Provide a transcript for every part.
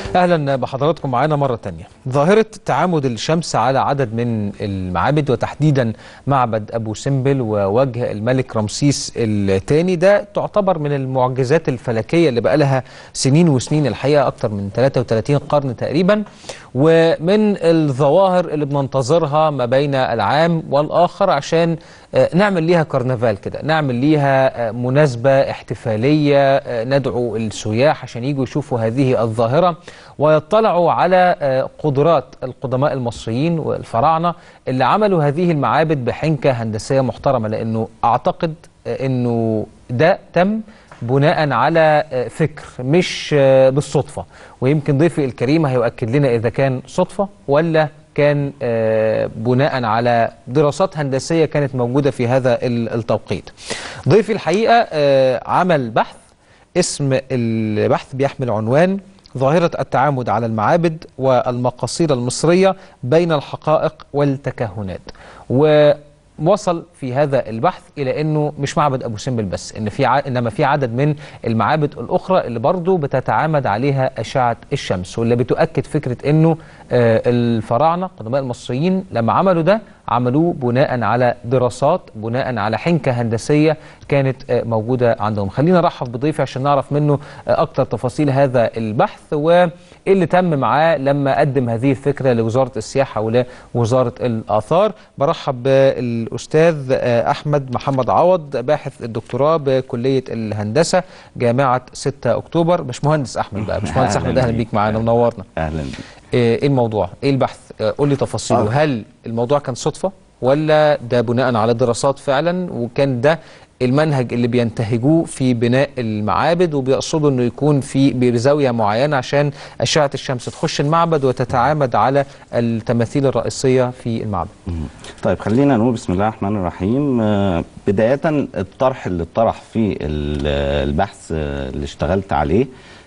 اهلا بحضراتكم معانا مره تانية ظاهره تعامد الشمس على عدد من المعابد وتحديدا معبد ابو سمبل ووجه الملك رمسيس الثاني ده تعتبر من المعجزات الفلكيه اللي بقى لها سنين وسنين الحقيقه اكتر من 33 قرن تقريبا ومن الظواهر اللي بننتظرها ما بين العام والاخر عشان نعمل ليها كرنفال كده نعمل ليها مناسبة احتفالية ندعو السياح عشان يجوا يشوفوا هذه الظاهرة ويطلعوا على قدرات القدماء المصريين والفراعنة اللي عملوا هذه المعابد بحنكة هندسية محترمة لأنه أعتقد أنه ده تم بناء على فكر مش بالصدفة ويمكن ضيفي الكريم هيؤكد لنا إذا كان صدفة ولا كان بناء على دراسات هندسية كانت موجودة في هذا التوقيت ضيفي الحقيقة عمل بحث اسم البحث بيحمل عنوان ظاهرة التعامد على المعابد والمقاصير المصرية بين الحقائق والتكهنات و وصل في هذا البحث الى انه مش معبد ابو سمبل بس ان في ع... انما في عدد من المعابد الاخرى اللي برضه بتتعامد عليها اشعه الشمس واللي بتؤكد فكره انه آه الفراعنه قدماء المصريين لما عملوا ده عملوه بناء على دراسات بناء على حنكه هندسيه كانت آه موجوده عندهم خلينا نرحب بضيفي عشان نعرف منه آه اكتر تفاصيل هذا البحث وايه اللي تم معاه لما قدم هذه الفكره لوزاره السياحه ولوزاره الاثار برحب بال الأستاذ أحمد محمد عوض باحث الدكتوراه بكلية الهندسة جامعة 6 أكتوبر باشمهندس أحمد بقى باشمهندس أحمد أهلا بيك معانا منورنا أهلا بيك إيه الموضوع؟ إيه البحث؟ قول لي تفاصيله آه. هل الموضوع كان صدفة ولا ده بناء على دراسات فعلا وكان ده المنهج اللي بينتهجوه في بناء المعابد وبيقصدوا انه يكون في بزاويه معينه عشان اشعه الشمس تخش المعبد وتتعامد على التماثيل الرئيسيه في المعبد. طيب خلينا نقول بسم الله الرحمن الرحيم بدايه الطرح اللي اتطرح في البحث اللي اشتغلت عليه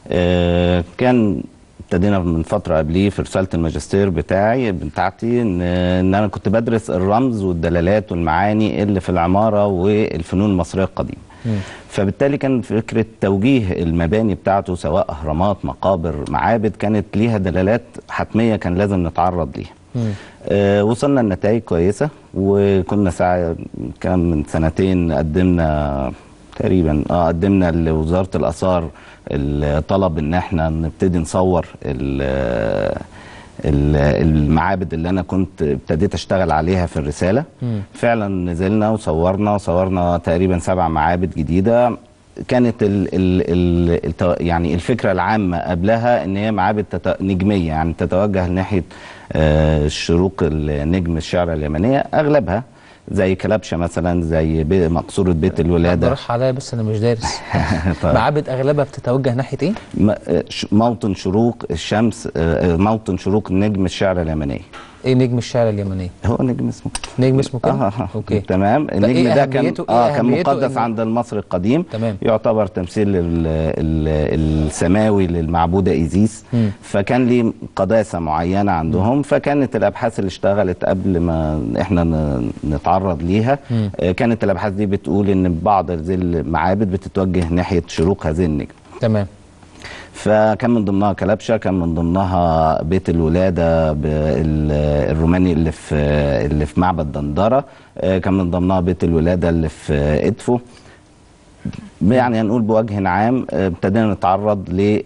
كان ابتدينا من فتره قبليه في رساله الماجستير بتاعي بتاعتي ان, إن انا كنت بدرس الرمز والدلالات والمعاني اللي في العماره والفنون المصريه القديمه. فبالتالي كان فكره توجيه المباني بتاعته سواء اهرامات مقابر معابد كانت ليها دلالات حتميه كان لازم نتعرض ليها. آه وصلنا لنتائج كويسه وكنا ساعه كان من سنتين قدمنا تقريبا اه قدمنا لوزاره الاثار الطلب ان احنا نبتدي نصور المعابد اللي انا كنت ابتديت اشتغل عليها في الرساله م. فعلا نزلنا وصورنا وصورنا تقريبا سبع معابد جديده كانت ال ال ال يعني الفكره العامه قبلها ان هي معابد تت... نجميه يعني تتوجه ناحيه آه شروق النجم الشعر اليمنيه اغلبها زي كلبشه مثلا زي بي مقصوره بيت الولاده بروح عليا بس انا مش دارس طيب. معابد اغلبها بتتوجه ناحيه ايه؟ موطن شروق الشمس موطن شروق نجم الشعر اليمنيه ايه نجم الشعر اليمنيه؟ هو نجم اسمه نجم اسمه كده؟ آه آه اوكي تمام النجم إيه ده كان اه كان مقدس عند المصري القديم تمام يعتبر تمثيل ال ال السماوي للمعبوده ايزيس م. فكان ليه قداسه معينه عندهم م. فكانت الابحاث اللي اشتغلت قبل ما احنا نتعرض ليها م. كانت الابحاث دي بتقول ان بعض هذه المعابد بتتوجه ناحيه شروق هذه النجم تمام فكان من ضمنها كلبشه كان من ضمنها بيت الولاده الروماني اللي في اللي في معبد دندره كان من ضمنها بيت الولاده اللي في ادفو يعني هنقول بوجه عام ابتدينا نتعرض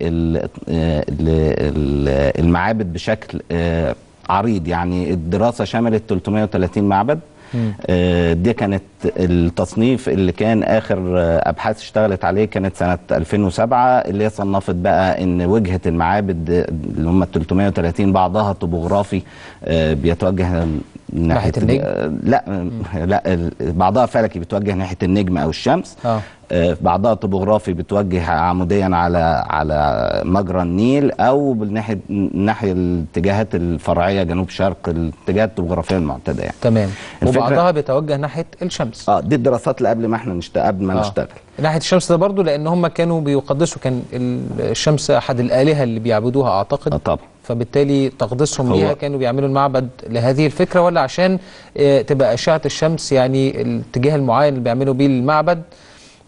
للمعابد بشكل عريض يعني الدراسه شملت 330 معبد دي كانت التصنيف اللي كان اخر ابحاث اشتغلت عليه كانت سنه 2007 اللي هي صنفت بقى ان وجهه المعابد اللي هم 330 بعضها طبوغرافي بيتوجه ناحيه النجم لا لا بعضها فلكي بيتوجه ناحيه النجم او الشمس اه بعضها طبوغرافي بتوجه عموديا على على مجرى النيل او بالناحيه الناحيه الاتجاهات الفرعيه جنوب شرق الاتجاهات الطبوغرافيه المعتاده يعني تمام وبعضها بيتوجه ناحيه الشمس اه دي الدراسات اللي قبل ما احنا نشت... قبل ما آه. نشتغل ناحيه الشمس ده برضو لان هم كانوا بيقدسوا كان الشمس احد الالهه اللي بيعبدوها اعتقد اه طبعا فبالتالي تقديسهم هو- ليها كانوا بيعملوا المعبد لهذه الفكره ولا عشان آه، تبقى اشعه الشمس يعني الاتجاه المعين اللي بيعملوا بيه المعبد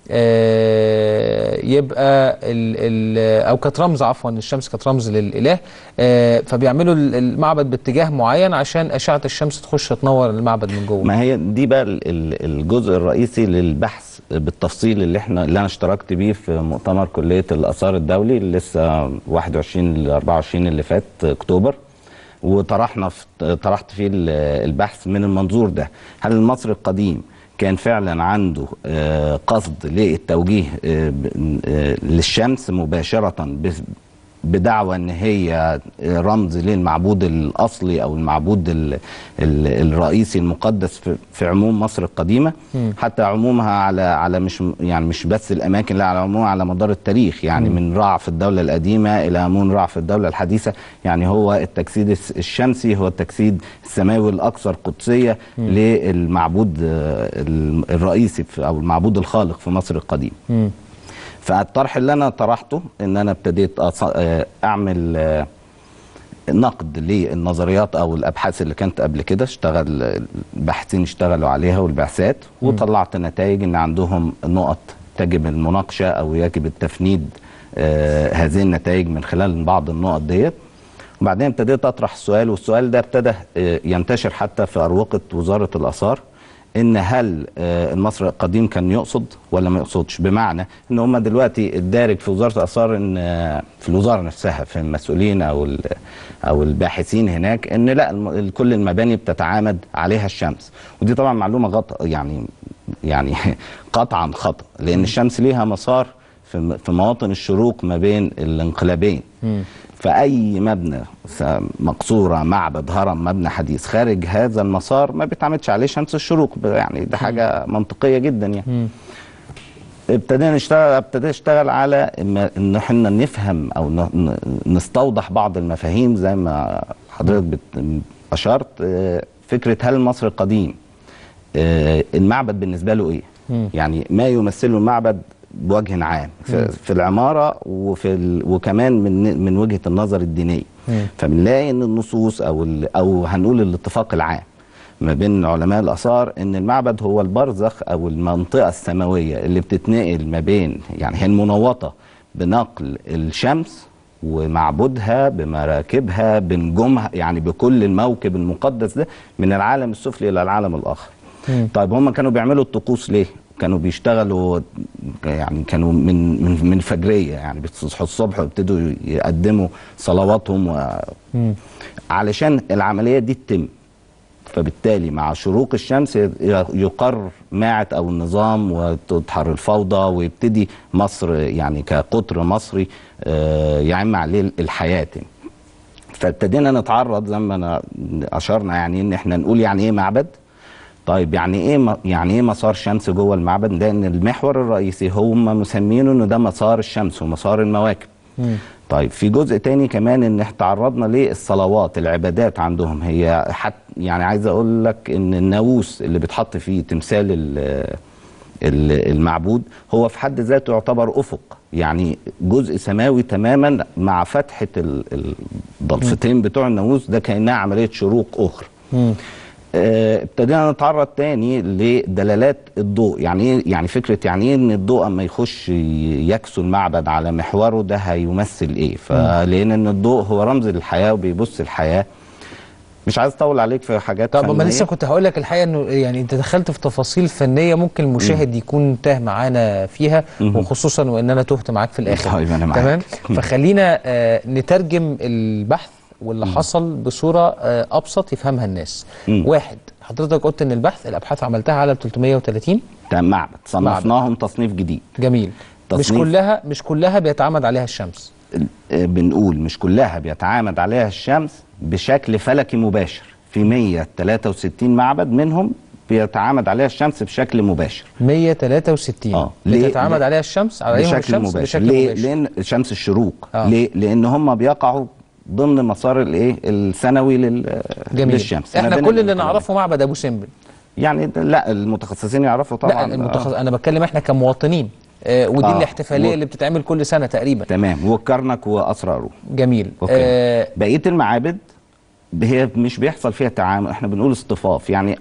آه، يبقى ال ال او كانت رمز عفوا الشمس كانت رمز للاله آه، فبيعملوا ال- المعبد باتجاه معين عشان اشعه الشمس تخش تنور المعبد من جوه ما هي دي بقى ال- ال- الجزء الرئيسي للبحث بالتفصيل اللي احنا اللي انا اشتركت بيه في مؤتمر كليه الاثار الدولي اللي لسه 21 ل 24 اللي فات اكتوبر وطرحنا في طرحت فيه ال- البحث من المنظور ده هل المصري القديم كان فعلا عنده آه، قصد للتوجيه آه، ب- آه، للشمس مباشره ب- بدعوى ان هي رمز للمعبود الاصلي او المعبود ال ال الرئيسي المقدس في, في عموم مصر القديمه حتى عمومها على على مش يعني مش بس الاماكن لا على عمومها على مدار التاريخ يعني من رع في الدوله القديمه الى امون رع في الدوله الحديثه يعني هو التجسيد الس- الشمسي هو التجسيد السماوي الاكثر قدسيه للمعبود آه، ال- الرئيسي في- او المعبود الخالق في مصر القديم مم. فالطرح اللي انا طرحته ان انا ابتديت أص- آه، اعمل آه، نقد للنظريات او الابحاث اللي كانت قبل كده اشتغل الباحثين اشتغلوا عليها والبعثات وطلعت نتائج ان عندهم نقط تجب المناقشه او يجب التفنيد آه، هذه النتائج من خلال بعض النقط ديت وبعدين ابتديت اطرح السؤال والسؤال ده ابتدى آه، ينتشر حتى في اروقه وزاره الاثار ان هل آه، المصري القديم كان يقصد ولا ما يقصدش بمعنى ان هم دلوقتي الدارج في وزاره الاثار ان آه، في الوزاره نفسها في المسؤولين او ال- او الباحثين هناك ان لا الم- كل المباني بتتعامد عليها الشمس ودي طبعا معلومه غلط يعني يعني قطعا خطا لان الشمس ليها مسار في م- في مواطن الشروق ما بين الانقلابين فاي مبنى س- مقصوره معبد هرم مبنى حديث خارج هذا المسار ما بيتعمدش عليه شمس الشروق ب- يعني ده حاجه منطقيه جدا يعني ابتدينا نشتغل ابتديت اشتغل على إما- ان احنا نفهم او ن- ن- نستوضح بعض المفاهيم زي ما حضرتك بت- اشرت اه، فكره هل المصري القديم اه، المعبد بالنسبه له ايه؟ يعني ما يمثله المعبد بوجه عام في, في العماره وفي ال وكمان من من وجهه النظر الدينيه فبنلاقي ان النصوص او ال او هنقول الاتفاق العام ما بين علماء الاثار ان المعبد هو البرزخ او المنطقه السماويه اللي بتتنقل ما بين يعني هي المنوطه بنقل الشمس ومعبودها بمراكبها بنجومها يعني بكل الموكب المقدس ده من العالم السفلي الى العالم الاخر طيب هم كانوا بيعملوا الطقوس ليه كانوا بيشتغلوا يعني كانوا من من من الفجريه يعني بيصحوا الصبح ويبتدوا يقدموا صلواتهم و... علشان العمليه دي تتم فبالتالي مع شروق الشمس ي- يقر ماعت او النظام وتدحر الفوضى ويبتدي مصر يعني كقطر مصري آه، يعم عليه الحياه تاني. فابتدينا نتعرض زي ما أنا اشرنا يعني ان احنا نقول يعني ايه معبد طيب يعني ايه م- يعني ايه مسار شمس جوه المعبد لان المحور الرئيسي هم مسمينه انه ده مسار الشمس ومسار المواكب طيب في جزء تاني كمان ان احنا تعرضنا للصلوات العبادات عندهم هي حت يعني عايز اقول لك ان الناموس اللي بيتحط فيه تمثال ال- ال- المعبود هو في حد ذاته يعتبر افق يعني جزء سماوي تماما مع فتحه ال- الضلفتين بتوع الناموس ده كانها عمليه شروق اخرى آه، ابتدينا نتعرض تاني لدلالات الضوء يعني ايه يعني فكره يعني ايه ان الضوء اما يخش ي- يكسو المعبد على محوره ده هيمثل ايه فلان ان الضوء هو رمز للحياه وبيبص الحياه مش عايز اطول عليك في حاجات طب ما فنية. لسه كنت هقول لك الحقيقه انه يعني انت دخلت في تفاصيل فنيه ممكن المشاهد يكون تاه معانا فيها وخصوصا وان انا تهت معاك في الاخر طيب، أنا معاك. تمام فخلينا آه نترجم البحث واللي حصل بصوره آه ابسط يفهمها الناس مم. واحد حضرتك قلت ان البحث الابحاث عملتها على 330 ده معبد صنفناهم تصنيف جديد جميل مش تصنيف. كلها مش كلها بيتعمد عليها الشمس آه، بنقول مش كلها بيتعامد عليها الشمس بشكل فلكي مباشر في 163 معبد منهم بيتعامد عليها الشمس بشكل مباشر 163 آه. ليه؟ بتتعمد ليه؟ عليها الشمس عليهم بشكل الشمس مباشر بشكل ليه مباشر لان شمس الشروق آه. ليه لان هم بيقعوا ضمن مسار الايه السنوي لل جميل للشمس ما احنا بين كل اللي الانقلابين. نعرفه معبد ابو سمبل يعني ده- لا المتخصصين يعرفوا طبعا لا المتخصص انا بتكلم احنا كمواطنين آه ودي آه. الاحتفاليه و- اللي بتتعمل كل سنه تقريبا تمام والكرنك واسراره جميل اوكي آه بقيه المعابد هي مش بيحصل فيها تعامل احنا بنقول اصطفاف يعني او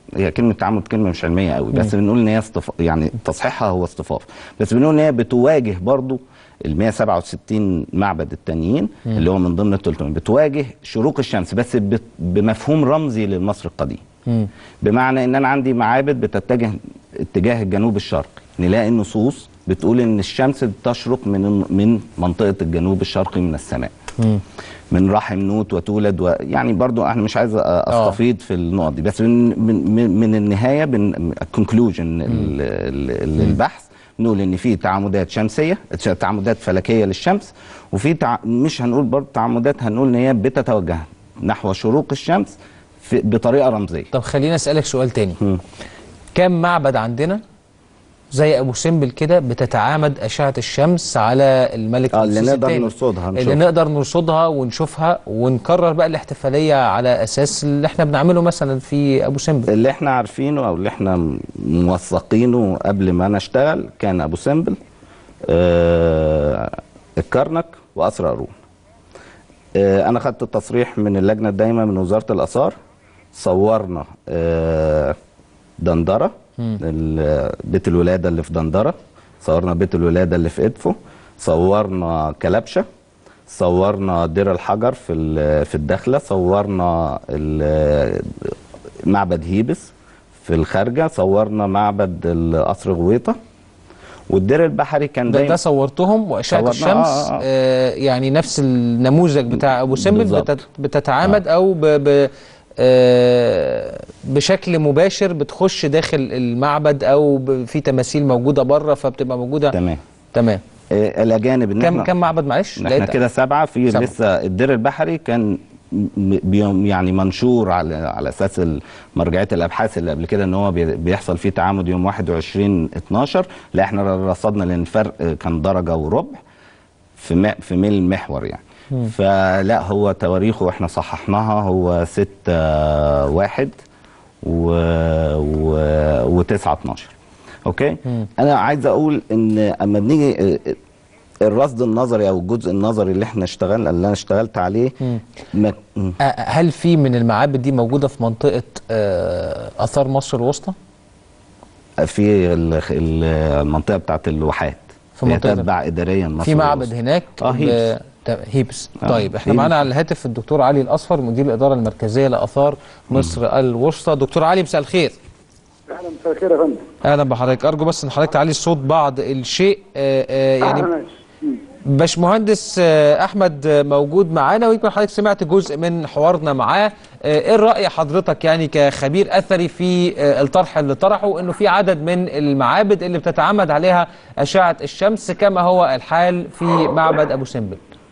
هي كلمه تعامد كلمه مش علميه قوي بس بنقول ان هي اصطف... يعني تصحيحها هو اصطفاف بس بنقول ان هي بتواجه برضو ال 167 معبد التانيين اللي هو من ضمن ال 300 بتواجه شروق الشمس بس بت... بمفهوم رمزي للمصري القديم بمعنى ان انا عندي معابد بتتجه اتجاه الجنوب الشرقي نلاقي النصوص بتقول ان الشمس بتشرق من من منطقه الجنوب الشرقي من السماء من رحم نوت وتولد و... يعني برضو انا مش عايز أ- استفيض في النقط دي بس من من, من- من النهايه الكونكلوجن البحث نقول ان في تعامدات شمسيه تعامدات فلكيه للشمس وفي تع... مش هنقول برضو تعامدات هنقول ان هي بتتوجه نحو شروق الشمس في... بطريقه رمزيه طب خليني اسالك سؤال تاني مم. كم معبد عندنا زي ابو سمبل كده بتتعامد اشعه الشمس على الملك آه، اللي رمسيس نقدر الثاني. نرصدها، اللي نشوفها. نقدر نرصدها ونشوفها ونكرر بقى الاحتفاليه على اساس اللي احنا بنعمله مثلا في ابو سمبل اللي احنا عارفينه او اللي احنا موثقينه قبل ما انا اشتغل كان ابو سمبل آه الكرنك واسرى قارون آه انا خدت التصريح من اللجنه الدايمه من وزاره الاثار صورنا آه دندره ال- بيت الولاده اللي في دندره صورنا بيت الولاده اللي في ادفو صورنا كلبشه صورنا دير الحجر في ال- في الداخله صورنا ال- معبد هيبس في الخارجه صورنا معبد القصر غويطه والدير البحري كان ده, دايما ده صورتهم واشعه صورنا، الشمس آه، آه. آه يعني نفس النموذج بتاع ابو سمبل بالظبط. بتت بتتعامد او ب ب آه بشكل مباشر بتخش داخل المعبد او ب- في تماثيل موجوده بره فبتبقى موجوده تمام تمام آه، الاجانب ان كم احنا كم معبد معلش احنا لقيت- كده سبعه في سبعة. لسه الدير البحري كان م- بيوم يعني منشور على على اساس ال- مرجعيه الابحاث اللي قبل كده ان هو بي- بيحصل فيه تعامد يوم 21 12 لا احنا رصدنا لان الفرق كان درجه وربع في م- في ميل المحور يعني فلا هو تواريخه واحنا صححناها هو 6 1 و و و9 12 اوكي انا عايز اقول ان اما بنيجي اه، الرصد النظري او الجزء النظري اللي احنا اشتغلنا اللي انا اشتغلت عليه ما م. آه، هل في من المعابد دي موجوده في منطقه آه اثار مصر الوسطى؟ في ال- ال- المنطقه بتاعت الواحات في هي منطقة تتبع اداريا مصر في معبد الوسطى. هناك اه ب- هيبس ت- هيبس آه، طيب احنا هيبس. معانا على الهاتف الدكتور علي الاصفر مدير الاداره المركزيه لاثار مصر الوسطى دكتور علي مساء الخير اهلا مساء الخير يا فندم اهلا بحضرتك ارجو بس ان حضرتك تعلي الصوت بعض الشيء آه آه يعني ماشي مم. باشمهندس آه، احمد آه، موجود معانا ويمكن حضرتك سمعت جزء من حوارنا معاه آه، ايه راي حضرتك يعني كخبير اثري في آه، الطرح اللي طرحه انه في عدد من المعابد اللي بتتعمد عليها اشعه الشمس كما هو الحال في معبد ابو سمبل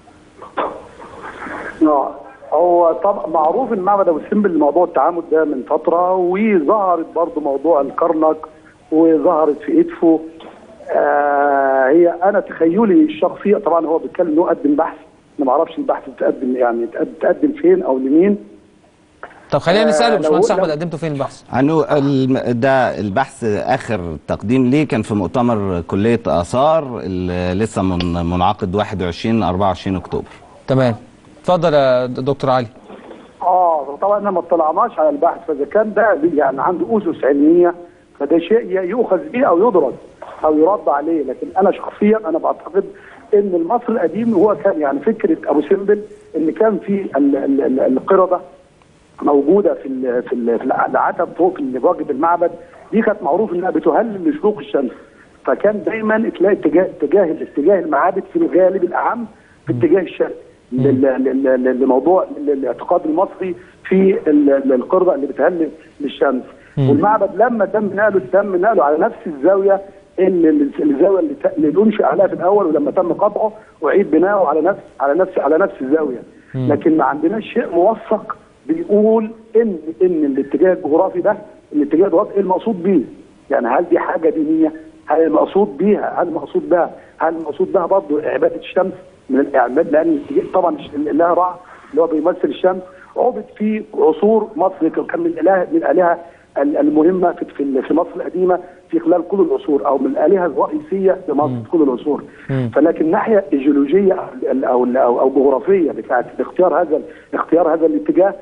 اه هو طبعا معروف ان معبد ابو سمبل موضوع التعامد ده من فتره وظهرت برضه موضوع الكرنك وظهرت في ادفو آه هي انا تخيلي الشخصي طبعا هو بيتكلم انه قدم بحث انا ما اعرفش البحث تقدم يعني تقد- تقدم فين او لمين طب خلينا آه، نساله لو- باشمهندس لو- احمد قدمته فين البحث عنه الم- ده البحث اخر تقديم ليه كان في مؤتمر كليه اثار اللي لسه من منعقد 21 24 اكتوبر تمام اتفضل يا د- دكتور علي اه طبعا احنا ما اطلعناش على البحث فاذا كان ده يعني عنده اسس علميه فده شيء ي- يؤخذ به او يدرس او يرد عليه لكن انا شخصيا انا بعتقد ان المصري القديم هو كان يعني فكره ابو سمبل ان كان في ال- ال- ال- القرده موجوده في ال في ال في العتب فوق في واجب المعبد دي كانت معروف انها بتهلل لشروق الشمس فكان دايما تلاقي اتجاه اتجاه اتجاه المعابد في الغالب الاعم في اتجاه الشرق لل- لل- لل- لموضوع لل- الاعتقاد المصري في ال- ال- القرده اللي بتهلل للشمس والمعبد لما تم نقله تم نقله على نفس الزاويه اللي اللي- الزاويه اللي ت- اللي انشئ عليها في الاول ولما تم قطعه اعيد بناؤه على نفس على نفس على نفس الزاويه لكن ما عندناش شيء موثق بيقول ان ان الاتجاه الجغرافي ده الاتجاه الجغرافي ايه المقصود بيه؟ يعني هل دي حاجه دينيه؟ هل المقصود بيها هل المقصود بها هل المقصود بها برضه عباده الشمس من الاعماد لان طبعا الاله رع اللي هو بيمثل الشمس عبد في عصور مصر كان من الاله من الالهه ال- المهمه في في في مصر القديمه في خلال كل العصور او من الالهه الرئيسيه لمصر في كل العصور فلكن الناحيه الجيولوجيه او او او, أو جغرافيه بتاعت اختيار هذا اختيار هذا الاتجاه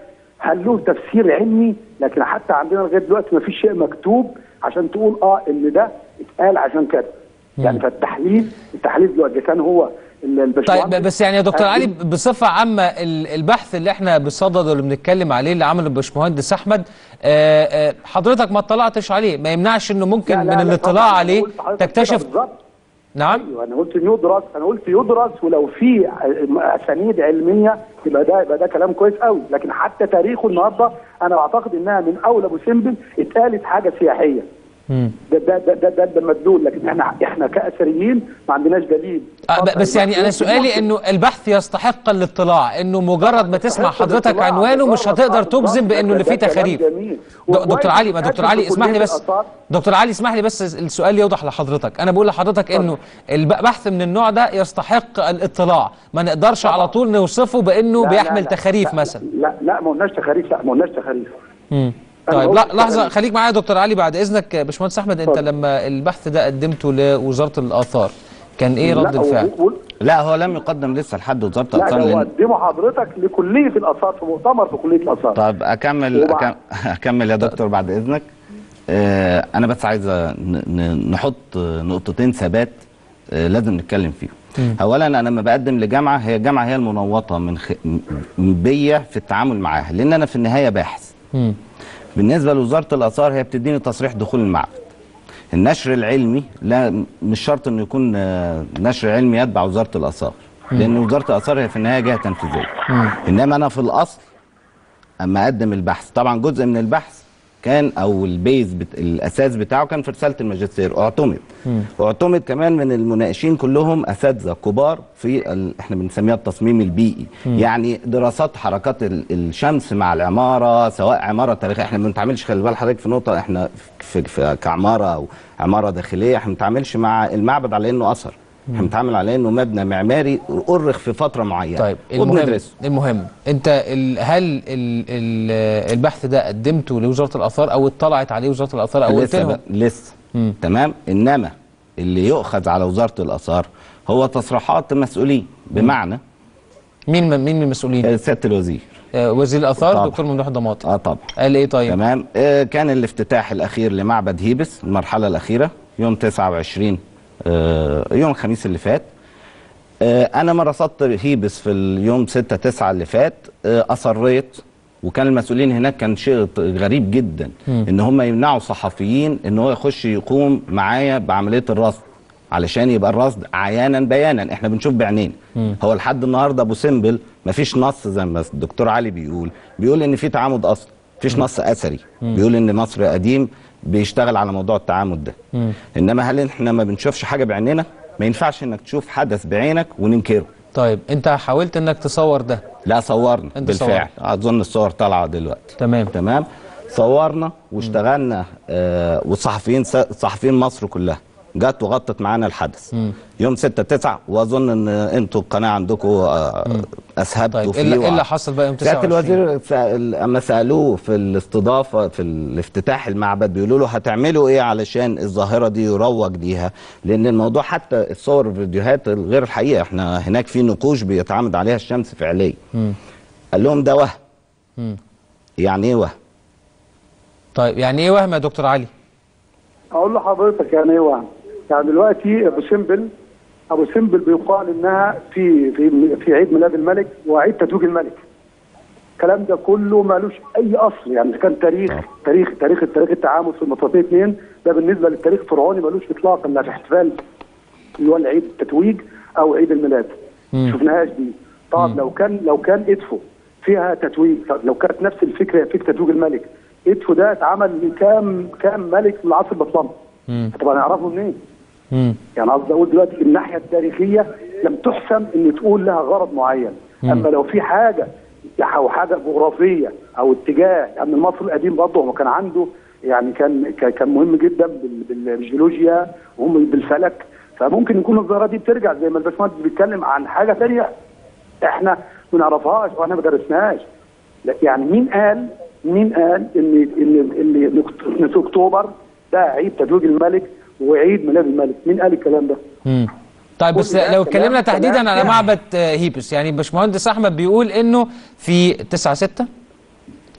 هل له تفسير علمي لكن حتى عندنا لغايه دلوقتي ما فيش شيء مكتوب عشان تقول اه ان ده اتقال عشان كده يعني فالتحليل التحليل دلوقتي كان هو ال- الباشمهندس طيب بس يعني يا دكتور قال علي لي- بصفه عامه ال- البحث اللي احنا بصدده اللي بنتكلم عليه اللي عمله الباشمهندس احمد آه، آه، حضرتك ما اطلعتش عليه ما يمنعش انه ممكن لا، لا، من لا، الاطلاع طبعاً. أنا عليه قلت لحضرتك كده تكتشف بالظبط. نعم ايوه انا قلت إنه يدرس انا قلت يدرس ولو في اسانيد علميه يبقى ده يبقى ده كلام كويس قوي لكن حتى تاريخه النهارده انا بعتقد انها من اول ابو سمبل اتقالت حاجه سياحيه مم. ده ده ده ده, ده, ده المدلول لكن احنا احنا كاثريين ما عندناش دليل آه، ب- بس يعني انا سؤالي انه البحث يستحق الاطلاع انه مجرد ما تسمع حضرتك عنوانه مش هتقدر تجزم بانه اللي فيه تخاريف د- دكتور علي ما دكتور علي اسمح لي بس دكتور علي اسمح لي بس السؤال يوضح لحضرتك انا بقول لحضرتك انه البحث من النوع ده يستحق الاطلاع ما نقدرش على طول نوصفه بانه بيحمل تخاريف مثلا لا لا ما قلناش تخاريف لا ما قلناش تخاريف مم. أنا طيب قلت لا لحظه تخاريف. خليك معايا يا دكتور علي بعد اذنك باشمهندس احمد انت اتفضل. لما البحث ده قدمته لوزاره الاثار كان ايه رد لا، الفعل هو- هو- لا هو لم يقدم لسه لحد وزاره لا الاثار ده هو لان قدمه حضرتك لكليه الاثار في مؤتمر في كليه الاثار طب اكمل وبعد- أكم- اكمل يا دكتور بعد اذنك آه انا بس عايز ن- ن- نحط نقطتين ثبات آه لازم نتكلم فيهم اولا انا لما بقدم لجامعه هي الجامعه هي المنوطه من خ... م- بيا في التعامل معاها لان انا في النهايه باحث مم. بالنسبه لوزاره الاثار هي بتديني تصريح دخول المعبد النشر العلمي لا مش شرط انه يكون آه، نشر علمي يتبع وزاره الاثار لان وزاره الاثار هي في النهايه جهه تنفيذيه انما انا في الاصل اما اقدم البحث طبعا جزء من البحث كان او البيز بت... الاساس بتاعه كان في رساله الماجستير اعتمد واعتمد كمان من المناقشين كلهم اساتذه كبار في ال... احنا بنسميها التصميم البيئي يعني دراسات حركات ال... الشمس مع العماره سواء عماره تاريخيه احنا ما بنتعاملش خلي بال حضرتك في نقطه احنا في... في... كعماره او عماره داخليه احنا ما بنتعاملش مع المعبد على انه اثر احنا بنتعامل على انه مبنى معماري أرخ في فتره معينه طيب المهم وبندرسه المهم انت ال هل ال ال البحث ده قدمته لوزاره الاثار او اطلعت عليه وزاره الاثار او قلت لسه لهم بقى- لسه مم. تمام انما اللي يؤخذ على وزاره الاثار هو تصريحات مسؤولين بمعنى مين من مين من المسؤولين آه، سياده الوزير آه وزير الاثار طبعا. دكتور ممدوح ضماطي اه طبعا قال ايه طيب تمام آه كان الافتتاح الاخير لمعبد هيبس المرحله الاخيره يوم 29 آه يوم الخميس اللي فات آه انا ما رصدت هيبس في اليوم 6 9 اللي فات آه اصريت وكان المسؤولين هناك كان شيء غريب جدا ان هم يمنعوا صحفيين ان هو يخش يقوم معايا بعمليه الرصد علشان يبقى الرصد عيانا بيانا احنا بنشوف بعينينا هو لحد النهارده ابو سمبل مفيش نص زي ما الدكتور علي بيقول بيقول ان في تعامد اصلا مفيش نص اثري بيقول ان مصر قديم بيشتغل على موضوع التعامد ده انما هل احنا ما بنشوفش حاجه بعيننا ما ينفعش انك تشوف حدث بعينك وننكره طيب انت حاولت انك تصور ده لا صورنا أنت بالفعل اظن الصور طالعه دلوقتي تمام تمام صورنا واشتغلنا آه والصحفيين صحفيين مصر كلها جت وغطت معانا الحدث يوم 6 9 واظن ان انتوا القناه عندكم آه اسهبتوا طيب فيه ايه اللي- إيه وع- اللي حصل بقى يوم سياده 29 الوزير سأل اما سالوه في الاستضافه في الافتتاح المعبد بيقولوا له هتعملوا ايه علشان الظاهره دي يروج ليها لان الموضوع حتى الصور والفيديوهات غير الحقيقه احنا هناك في نقوش بيتعامد عليها الشمس فعليا قال لهم ده وهم مم. يعني ايه وهم طيب يعني ايه وهم يا دكتور علي اقول لحضرتك يعني ايه وهم يعني دلوقتي ابو سمبل ابو سمبل بيقال انها في في في عيد ميلاد الملك وعيد تتويج الملك الكلام ده كله مالوش اي اصل يعني إذا كان تاريخ تاريخ تاريخ تاريخ التعامل في المطرتين اثنين ده بالنسبه للتاريخ الفرعوني مالوش اطلاقا لا في احتفال اللي هو العيد التتويج او عيد الميلاد مم. شفناهاش دي طب لو كان لو كان ادفو فيها تتويج لو كانت نفس الفكره فكره تتويج الملك ادفو ده اتعمل لكام كام ملك في العصر البطلمي مم. طبعا نعرفه منين؟ مم. يعني قصدي اقول دلوقتي الناحيه التاريخيه لم تحسم ان تقول لها غرض معين اما لو في حاجه او حاجه جغرافيه او اتجاه يعني المصري القديم برضه هو كان عنده يعني كان كان- كان مهم جدا بال- بال- بالجيولوجيا وهم بالفلك فممكن يكون الظاهره دي بترجع زي ما الباشمهندس بيتكلم عن حاجه ثانيه احنا ما نعرفهاش واحنا ما درسناهاش لا، يعني مين قال مين قال ان ان اللي ان في اكتوبر ده عيد تتويج الملك وعيد ميلاد الملك مين قال الكلام ده؟ مم. طيب بس كل ده لو كلام- اتكلمنا تحديدا كلام على يعني. معبد آه، هيبس يعني باشمهندس احمد بيقول انه في 9 6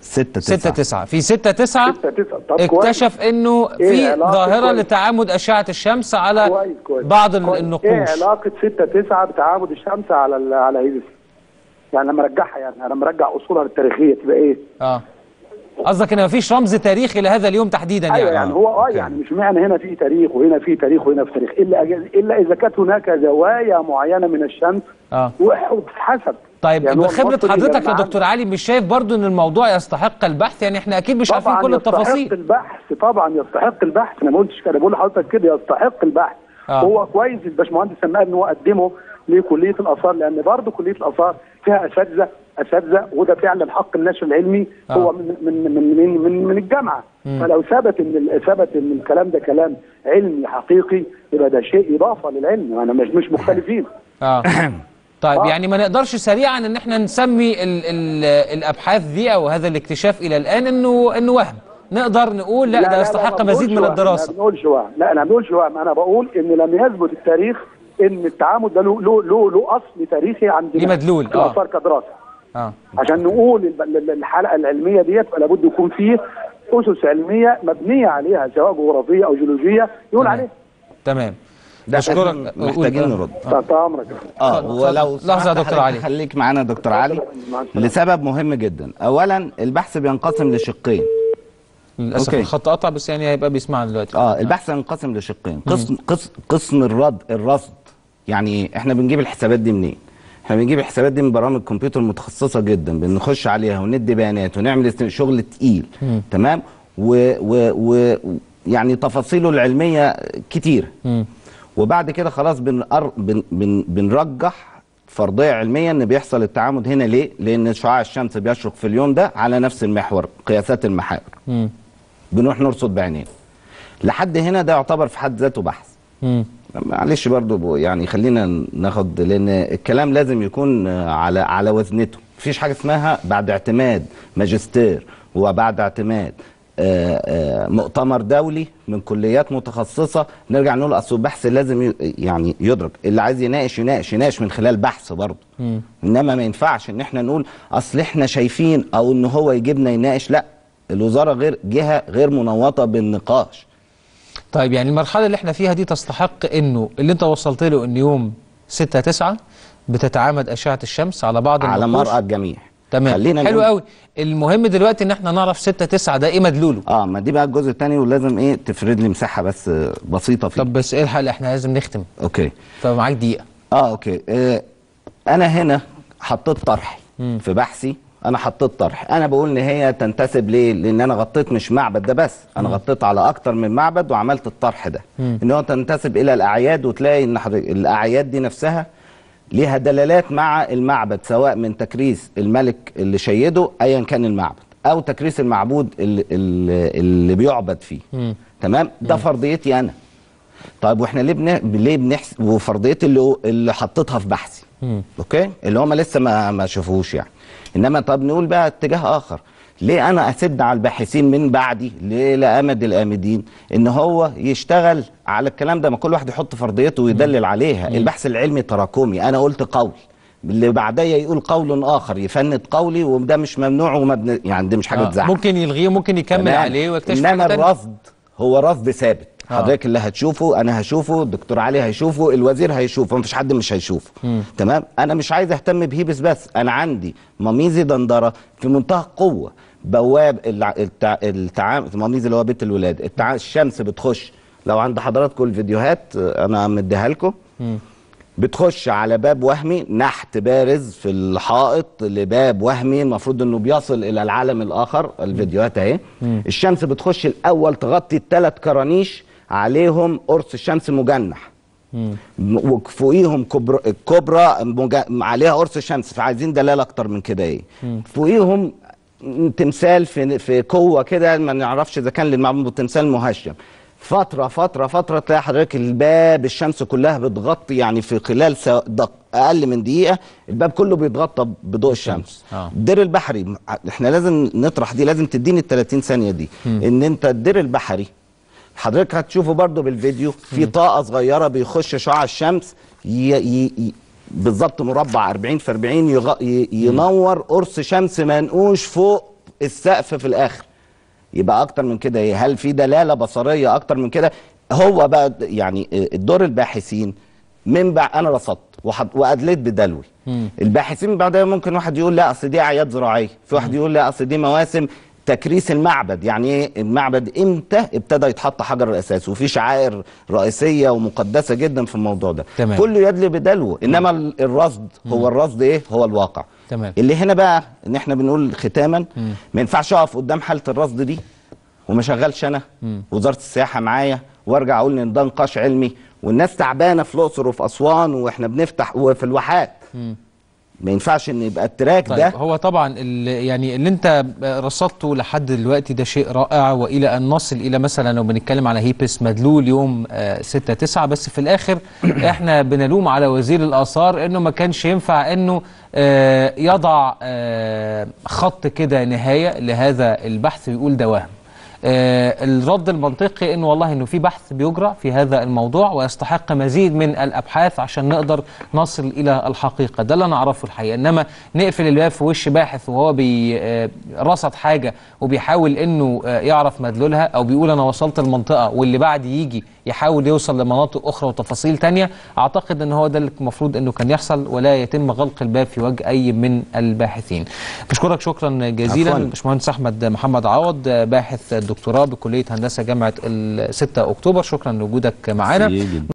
6 6 9 9 في 6 9 6 9 طب كويس. اكتشف انه إيه في علاقة ظاهره كويس. لتعامد اشعه الشمس على كويس كويس بعض ال- كويس. ايه النقوش علاقه 6 9 بتعامد الشمس على ال- على هيزس يعني لما ارجعها يعني انا لما ارجع اصولها التاريخيه تبقى ايه؟ اه قصدك ان مفيش رمز تاريخي لهذا اليوم تحديدا ايوه يعني يعني هو اه أوكي. يعني مش معنى هنا في تاريخ وهنا في تاريخ وهنا في تاريخ الا أج- الا اذا كانت هناك زوايا معينه من الشمس اه وح- وتتحسب طيب يعني هو بخبره المصري حضرتك لما يا دكتور علي مش شايف برضو ان الموضوع يستحق البحث يعني احنا اكيد مش عارفين طبعا كل يستحق التفاصيل البحث طبعا يستحق البحث انا ما قلتش كده بقول لحضرتك كده يستحق البحث آه. هو كويس الباشمهندس سماه ان هو قدمه لكليه الاثار لان برضه كليه الاثار فيها اساتذه اساتذه وده فعلا حق النشر العلمي آه. هو من من من من, من, من الجامعه فلو ثبت ان ال- ثبت ان الكلام ده كلام علمي حقيقي يبقى ده شيء اضافه للعلم انا مش مش مختلفين اه طيب آه. يعني ما نقدرش سريعا ان احنا نسمي ال ال الابحاث دي او هذا الاكتشاف الى الان انه انه وهم نقدر نقول لا, ده يستحق ما مزيد بنقولش من وهم، الدراسه ما بنقولش وهم لا انا ما بنقولش وهم انا بقول ان لم يثبت التاريخ ان التعامد ده له له له, له اصل تاريخي عندنا ليه مدلول، في آه. الاثار كدراسه اه عشان نقول الب- ال- الحلقه العلميه ديت فلا بد يكون فيه اسس علميه مبنيه عليها سواء جغرافيه او جيولوجيه يقول تمام. عليها تمام ده أشكرك. إحنا محتاجين قول. نرد تحت امرك اه اتفضل، ولو اتفضل. لحظة يا سمحت دكتور حضرتك علي. خليك معانا يا دكتور علي مع السلامة. لسبب مهم جدا اولا البحث بينقسم لشقين للاسف أوكي. الخط قطع بس يعني هيبقى بيسمعنا دلوقتي اه البحث ينقسم لشقين قسم قسم قسم الرد الرصد يعني ايه احنا بنجيب الحسابات دي منين احنا بنجيب الحسابات دي من برامج كمبيوتر متخصصه جدا بنخش عليها وندي بيانات ونعمل است- شغل تقيل تمام و, و, و يعني تفاصيله العلميه كتير مم. وبعد كده خلاص بنقر بن بن بنرجح فرضيه علميه ان بيحصل التعامد هنا ليه؟ لان شعاع الشمس بيشرق في اليوم ده على نفس المحور قياسات المحاور مم. بنروح نرصد بعينينا لحد هنا ده يعتبر في حد ذاته بحث مم. معلش برضو ب- يعني خلينا ناخد لان الكلام لازم يكون آه، على على وزنته مفيش حاجه اسمها بعد اعتماد ماجستير وبعد اعتماد آه، آه، مؤتمر دولي من كليات متخصصه نرجع نقول اصل البحث لازم ي- يعني يدرك اللي عايز يناقش يناقش يناقش من خلال بحث برضه انما ما ينفعش ان احنا نقول اصل احنا شايفين او ان هو يجيبنا يناقش لا الوزاره غير جهه غير منوطه بالنقاش طيب يعني المرحله اللي احنا فيها دي تستحق انه اللي انت وصلت له ان يوم 6 9 بتتعامد اشعه الشمس على بعض على النقوش. مرأى الجميع تمام خلينا حلو نقول- قوي المهم دلوقتي ان احنا نعرف 6 9 ده ايه مدلوله اه ما دي بقى الجزء الثاني ولازم ايه تفرد لي مساحه بس آه، بسيطه فيه طب بس ايه الحل احنا لازم نختم اوكي فمعاك دقيقه اه اوكي آه انا هنا حطيت طرح في بحثي انا حطيت طرح انا بقول ان هي تنتسب ليه لان انا غطيت مش معبد ده بس انا غطيت على اكتر من معبد وعملت الطرح ده ان هو تنتسب الى الاعياد وتلاقي ان حضرتك الاعياد دي نفسها ليها دلالات مع المعبد سواء من تكريس الملك اللي شيده ايا كان المعبد او تكريس المعبود اللي, اللي, اللي بيعبد فيه تمام ده فرضيتي انا طيب واحنا ليه بن... ليه بنحس وفرضيتي اللي اللي حطيتها في بحثي اوكي اللي هم لسه ما ما شافوش يعني انما طب نقول بقى اتجاه اخر ليه انا اسد على الباحثين من بعدي ليه لامد الامدين ان هو يشتغل على الكلام ده ما كل واحد يحط فرضيته ويدلل عليها البحث العلمي تراكمي انا قلت قول اللي بعديا يقول قول اخر يفند قولي وده مش ممنوع وما بن... يعني دي مش حاجه آه. تزعل ممكن يلغيه ممكن يكمل تمام. عليه ويكتشف انما حاجه تانية الرصد هو رصد ثابت آه. حضرتك اللي هتشوفه انا هشوفه الدكتور علي هيشوفه الوزير هيشوفه مفيش حد مش هيشوفه تمام انا مش عايز اهتم بهيبس بس انا عندي مميزي دندره في منتهى القوه بواب الع... التع... التعامل مميزي اللي هو بيت الولاد التع... الشمس بتخش لو عند حضراتكم الفيديوهات آه، انا مديها لكم بتخش على باب وهمي نحت بارز في الحائط لباب وهمي المفروض انه بيصل الى العالم الاخر الفيديوهات اهي الشمس بتخش الاول تغطي الثلاث كرانيش عليهم قرص الشمس مجنح م- وفوقيهم كبر... الكبرى مج... عليها قرص الشمس فعايزين دلاله اكتر من كده ايه فوقيهم تمثال في في قوه كده ما نعرفش اذا كان للمعمول تمثال مهشم فتره فتره فتره تلاقي حضرتك الباب الشمس كلها بتغطي يعني في خلال سا... دق... اقل من دقيقه الباب كله بيتغطى بضوء الشمس آه. الدير البحري م- احنا لازم نطرح دي لازم تديني ال 30 ثانيه دي ان انت الدير البحري حضرتك هتشوفه برضو بالفيديو في طاقه صغيره بيخش شعاع الشمس ي... ي... ي... بالظبط مربع 40 في 40 يغ... ي... ينور قرص شمس منقوش فوق السقف في الاخر يبقى اكتر من كده ايه هل في دلاله بصريه اكتر من كده هو بقى د- يعني الدور الباحثين من بعد انا رصدت وحط- وادليت بدلوي الباحثين من بعدها ممكن واحد يقول لا اصل دي اعياد زراعيه في واحد يقول لا اصل دي مواسم تكريس المعبد يعني ايه المعبد امتى ابتدى يتحط حجر الاساس وفي شعائر رئيسيه ومقدسه جدا في الموضوع ده تمام. كله يدلي بدلو انما ال- الرصد هو الرصد ايه هو الواقع تمام. اللي هنا بقى ان احنا بنقول ختاما ما ينفعش اقف قدام حاله الرصد دي وما شغلش انا وزاره السياحه معايا وارجع اقول ان ده نقاش علمي والناس تعبانه في الاقصر وفي اسوان واحنا بنفتح وفي الواحات ما ينفعش ان يبقى التراك طيب ده هو طبعا ال- يعني اللي انت رصدته لحد دلوقتي ده شيء رائع والى ان نصل الى مثلا لو بنتكلم على هيبس مدلول يوم 6 9 بس في الاخر احنا بنلوم على وزير الاثار انه ما كانش ينفع انه آه، يضع آه، خط كده نهايه لهذا البحث ويقول ده وهم آه، الرد المنطقي انه والله انه في بحث بيجرى في هذا الموضوع ويستحق مزيد من الابحاث عشان نقدر نصل الى الحقيقه ده اللي انا اعرفه الحقيقه انما نقفل الباب في وش باحث وهو بي آه، رصد حاجه وبيحاول انه آه، يعرف مدلولها او بيقول انا وصلت المنطقه واللي بعد يجي يحاول يوصل لمناطق اخرى وتفاصيل تانية اعتقد ان هو ده اللي المفروض انه كان يحصل ولا يتم غلق الباب في وجه اي من الباحثين بشكرك شكرا جزيلا عفواً. باشمهندس احمد محمد عوض باحث الدكتوراه بكليه هندسه جامعه ال 6 اكتوبر شكرا لوجودك معنا سيدي.